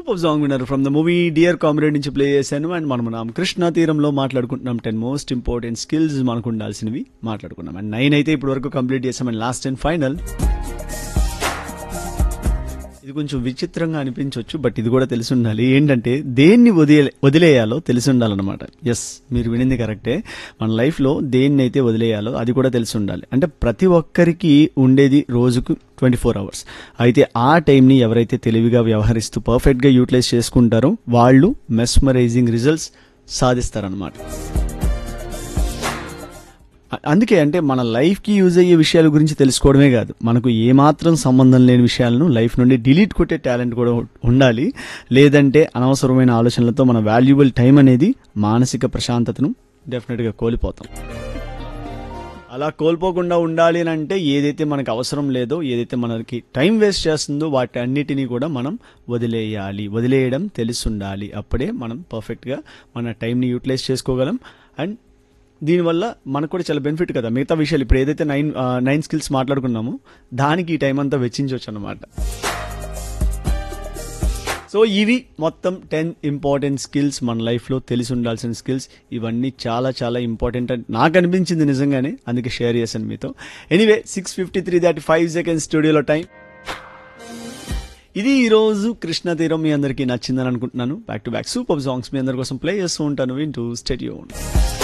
super song విన్నారు from the movie Dear Comrade నుంచి play చేశాను అండ్ మనం మనం కృష్ణా తీరంలో మాట్లాడుకుంటున్నాం టెన్ మోస్ట్ ఇంపార్టెంట్ స్కిల్స్ మనకు ఉండాల్సినవి మాట్లాడుకున్నాం అండ్ నైన్ అయితే ఇప్పటి వరకు కంప్లీట్ చేసాం అండ్ లాస్ట్ అండ్ ఫైనల్ ఇది కొంచెం విచిత్రంగా అనిపించవచ్చు బట్ ఇది కూడా తెలిసి ఉండాలి ఏంటంటే దేన్ని వదిలే వదిలేయాలో తెలిసి ఉండాలన్నమాట ఎస్ మీరు వినింది కరెక్టే మన లైఫ్లో దేన్ని అయితే వదిలేయాలో అది కూడా తెలిసి ఉండాలి అంటే ప్రతి ఒక్కరికి ఉండేది రోజుకు ట్వంటీ ఫోర్ అవర్స్ అయితే ఆ టైంని ఎవరైతే తెలివిగా వ్యవహరిస్తూ పర్ఫెక్ట్గా యూటిలైజ్ చేసుకుంటారో వాళ్ళు మెస్మరైజింగ్ రిజల్ట్స్ సాధిస్తారనమాట అ- అందుకే అంటే మన లైఫ్కి యూజ్ అయ్యే విషయాల గురించి తెలుసుకోవడమే కాదు మనకు ఏమాత్రం సంబంధం లేని విషయాలను లైఫ్ నుండి డిలీట్ కొట్టే టాలెంట్ కూడా ఉ- ఉండాలి లేదంటే అనవసరమైన ఆలోచనలతో మన వాల్యుబుల్ టైం అనేది మానసిక ప్రశాంతతను డెఫినెట్గా కోల్పోతాం అలా కోల్పోకుండా ఉండాలి అని అంటే ఏదైతే మనకు అవసరం లేదో ఏదైతే మనకి టైం వేస్ట్ చేస్తుందో వాటి అన్నిటినీ కూడా మనం వదిలేయాలి వదిలేయడం తెలిసి ఉండాలి అప్పుడే మనం పర్ఫెక్ట్గా మన టైంని యూటిలైజ్ చేసుకోగలం అండ్ దీనివల్ల మనకు కూడా చాలా బెనిఫిట్ కదా మిగతా విషయాలు ఇప్పుడు ఏదైతే నైన్ నైన్ స్కిల్స్ మాట్లాడుకున్నామో దానికి ఈ టైం అంతా వెచ్చించవచ్చు అనమాట సో ఇవి మొత్తం టెన్ ఇంపార్టెంట్ స్కిల్స్ మన లైఫ్లో తెలిసి ఉండాల్సిన స్కిల్స్ ఇవన్నీ చాలా చాలా ఇంపార్టెంట్ అని నాకు అనిపించింది నిజంగానే అందుకే షేర్ చేశాను మీతో ఎనీవే సిక్స్ ఫిఫ్టీ త్రీ దాటి ఫైవ్ సెకండ్స్ స్టూడియోలో టైం ఇది ఈ రోజు కృష్ణ తీరం మీ అందరికీ నచ్చిందని అనుకుంటున్నాను back to back super songs మీ అందరి కోసం ప్లే చేస్తూ ఉంటాను వింటూ స్టేడియో